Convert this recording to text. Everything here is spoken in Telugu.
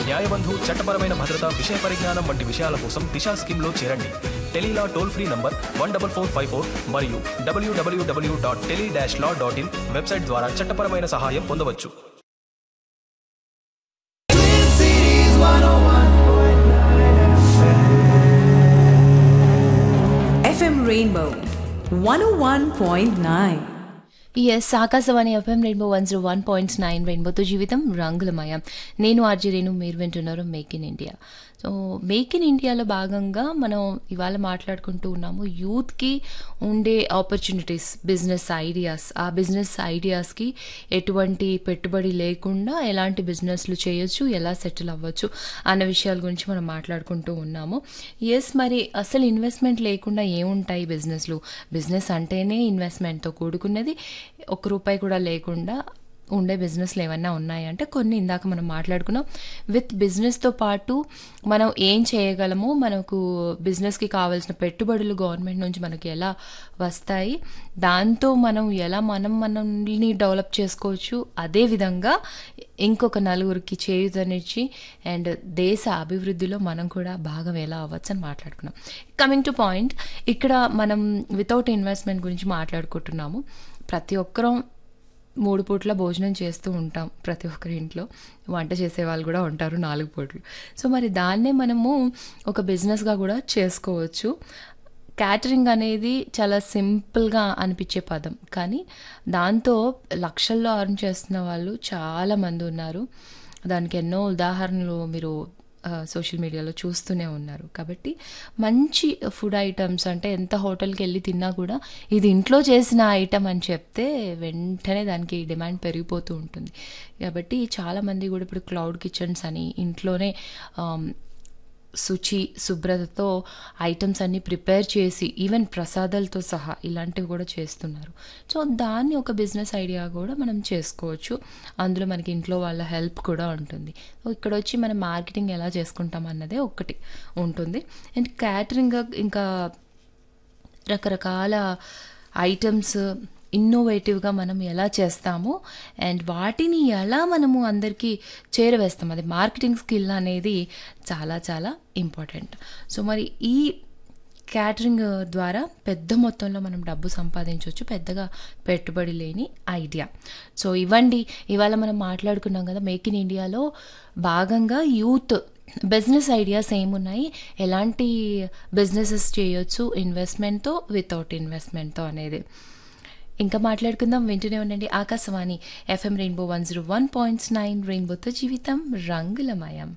న్యాయబంధు చట్టపరమైన భద్రత విషయ పరిజ్ఞానం వంటి విషయాల కోసం దిశా స్కీమ్లో చేరండి Tele Law toll free number one double four five four మరియు WWW dot tele dash law dot in website ద్వారా చట్టపరమైన సహాయం పొందవచ్చు FM Rainbow 101.9. ఎస్ Akashvani FM Rainbow one zero one point nine రెయిన్బోతో జీవితం రంగులమయం నేను ఆర్జీ రేణు మీరు వింటున్నారు make in India so make in ఇండియాలో భాగంగా మనం ఇవాళ మాట్లాడుకుంటూ ఉన్నాము యూత్కి ఉండే ఆపర్చునిటీస్ బిజినెస్ ఐడియాస్ ఆ బిజినెస్ ఐడియాస్కి ఎటువంటి పెట్టుబడి లేకుండా ఎలాంటి బిజినెస్లు చేయొచ్చు ఎలా సెటిల్ అవ్వచ్చు అన్న విషయాల గురించి మనం మాట్లాడుకుంటూ ఉన్నాము ఎస్ మరి అసలు ఇన్వెస్ట్మెంట్ లేకుండా ఏముంటాయి బిజినెస్లు బిజినెస్ అంటేనే ఇన్వెస్ట్మెంట్తో కూడుకున్నది ఒక్క రూపాయి కూడా లేకుండా ఉండే బిజినెస్లు ఏమన్నా ఉన్నాయంటే కొన్ని ఇందాక మనం మాట్లాడుకున్నాం విత్ బిజినెస్తో పాటు మనం ఏం చేయగలమో మనకు బిజినెస్కి కావాల్సిన పెట్టుబడులు గవర్నమెంట్ నుంచి మనకి ఎలా వస్తాయి దాంతో మనం ఎలా మనం మనల్ని డెవలప్ చేసుకోవచ్చు అదే విధంగా ఇంకొక నలుగురికి చేయుతనిచ్చి అండ్ దేశ అభివృద్ధిలో మనం కూడా భాగం ఎలా అవ్వచ్చు అని మాట్లాడుకున్నాం కమింగ్ టు పాయింట్ ఇక్కడ మనం వితౌట్ ఇన్వెస్ట్మెంట్ గురించి మాట్లాడుకుంటున్నాము ప్రతి ఒక్కరం మూడు పూట్ల భోజనం చేస్తూ ఉంటాం ప్రతి ఒక్కరి ఇంట్లో వంట చేసే వాళ్ళు కూడా ఉంటారు నాలుగు పూట్లు సో మరి దాన్నే మనము ఒక బిజినెస్గా కూడా చేసుకోవచ్చు క్యాటరింగ్ అనేది చాలా సింపుల్గా అనిపించే పదం కానీ దాంతో లక్షల్లో అర్న్ చేస్తున్న వాళ్ళు చాలామంది ఉన్నారు దానికి ఎన్నో ఉదాహరణలు మీరు సోషల్ మీడియాలో చూస్తూనే ఉన్నారు కాబట్టి మంచి ఫుడ్ ఐటమ్స్ అంటే ఎంత హోటల్కి వెళ్ళి తిన్నా కూడా ఇది ఇంట్లో చేసిన ఐటమ్ అని చెప్తే వెంటనే దానికి డిమాండ్ పెరిగిపోతూ ఉంటుంది కాబట్టి చాలామంది కూడా ఇప్పుడు క్లౌడ్ కిచెన్స్ అని ఇంట్లోనే శుచి శుభ్రతతో ఐటమ్స్ అన్ని ప్రిపేర్ చేసి ఈవెన్ ప్రసాదాలతో సహా ఇలాంటివి కూడా చేస్తున్నారు సో దాన్ని ఒక బిజినెస్ ఐడియా కూడా మనం చేసుకోవచ్చు అందులో మనకి ఇంట్లో వాళ్ళ హెల్ప్ కూడా ఉంటుంది సో ఇక్కడ వచ్చి మనం మార్కెటింగ్ ఎలా చేసుకుంటాం అన్నదే ఒకటి ఉంటుంది అండ్ క్యాటరింగ్ ఇంకా రకరకాల ఐటమ్స్ ఇన్నోవేటివ్గా మనం ఎలా చేస్తామో అండ్ వాటిని ఎలా మనము అందరికీ చేరవేస్తాం అది మార్కెటింగ్ స్కిల్ అనేది చాలా చాలా ఇంపార్టెంట్ సో మరి ఈ క్యాటరింగ్ ద్వారా పెద్ద మొత్తంలో మనం డబ్బు సంపాదించవచ్చు పెద్దగా పెట్టుబడి లేని ఐడియా సో ఇవ్వండి ఇవాళ మనం మాట్లాడుకున్నాం కదా మేక్ ఇన్ ఇండియాలో భాగంగా యూత్ బిజినెస్ ఐడియాస్ ఏమున్నాయి ఎలాంటి బిజినెసెస్ చేయొచ్చు ఇన్వెస్ట్మెంట్తో వితౌట్ ఇన్వెస్ట్మెంట్తో అనేది ఇంకా మాట్లాడుకుందాం వింటూనే ఉండండి Akashvani FM Rainbow one zero one points nine రెయిన్బోతో జీవితం రంగులమయం